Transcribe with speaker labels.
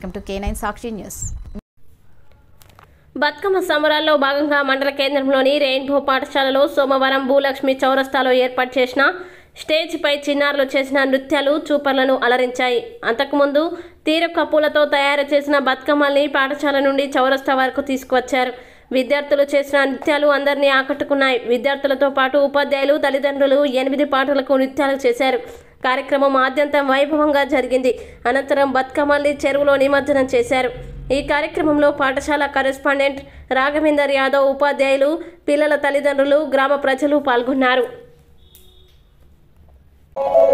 Speaker 1: welcome to K nine Sakshi news
Speaker 2: Bathukamma సంబరాల్లో భాగంగా మండల కేంద్రంలోని రెయిన్బో పాఠశాలలో సోమవారం భూలక్ష్మి చౌరస్తాలో ఏర్పాటు చేసిన స్టేజ్పై చిన్నారులు చేసిన నృత్యాలు చూపర్లను అలరించాయి అంతకుముందు తీరొక్క పూలతో తయారు చేసిన బతుకమ్మల్ని పాఠశాల నుండి చౌరస్తా వరకు తీసుకువచ్చారు విద్యార్థులు చేసిన నృత్యాలు అందరినీ ఆకట్టుకున్నాయి విద్యార్థులతో పాటు ఉపాధ్యాయులు తల్లిదండ్రులు ఎనిమిది పాటలకు నృత్యాలు చేశారు కార్యక్రమం ఆద్యంతం వైభవంగా జరిగింది అనంతరం బతుకమ్మల్ని చెరువులో నిమజ్జనం చేశారు ఈ కార్యక్రమంలో పాఠశాల కరెస్పాండెంట్ రాఘవేందర్ యాదవ్ ఉపాధ్యాయులు పిల్లల తల్లిదండ్రులు గ్రామ ప్రజలు పాల్గొన్నారు